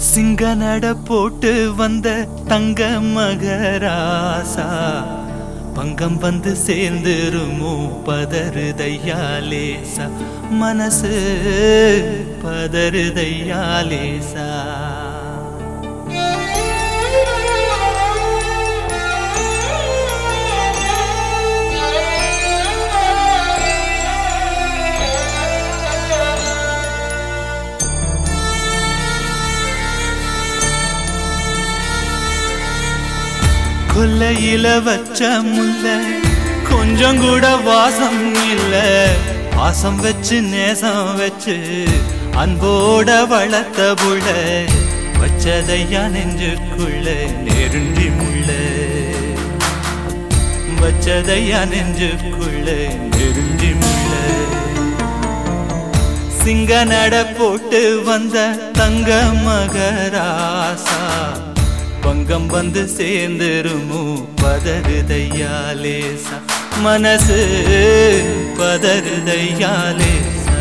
சிங்க நட போட்டு வந்த தங்க மகராசா பங்கம் வந்து சேர்ந்துருமோ பதறுதையாலேசா மனசு பதறுதையாலேசா கொல்லையில வச்ச முல்ல கொஞ்சம் கூட வாசம் இல்ல பாசம் வச்சு நேசம் வச்சு அன்போட வளர்த்த புள்ள வச்சதையா நெஞ்சுக்குள்ள நெருங்கி முள்ள வச்சதையா நெஞ்சுக்குள்ள நெருங்கி முள்ள சிங்க நட போட்டு வந்த தங்க மகராசா பங்கம் வந்து சேர்ந்துருமோ பதறுதையாலேசா மனசு பதறுதையாலேசா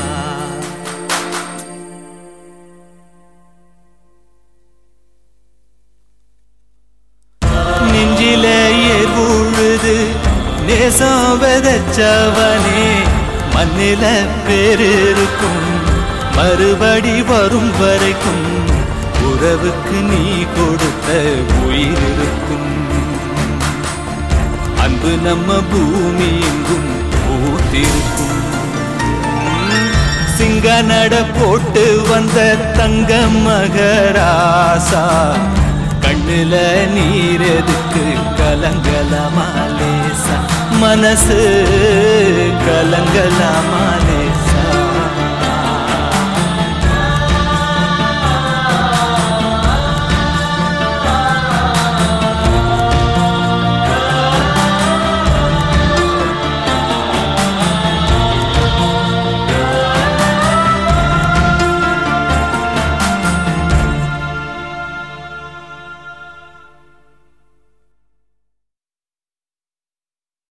நெஞ்சில ஏற்புழுது நேசம் விதைச்சவனே மண்ணில பேரு இருக்கும் மறுபடி வரும் வரைக்கும் உறவுக்கு நீ கொடுத்த உயிர் இருக்கும் அன்பு நம்ம பூமி எங்கும் பூத்திருக்கும் சிங்க நட போட்டு வந்த தங்க மகராசா கண்ணுல நீர் எதுக்கு கலங்கலமாலேசா மனசு கலங்கலமாலே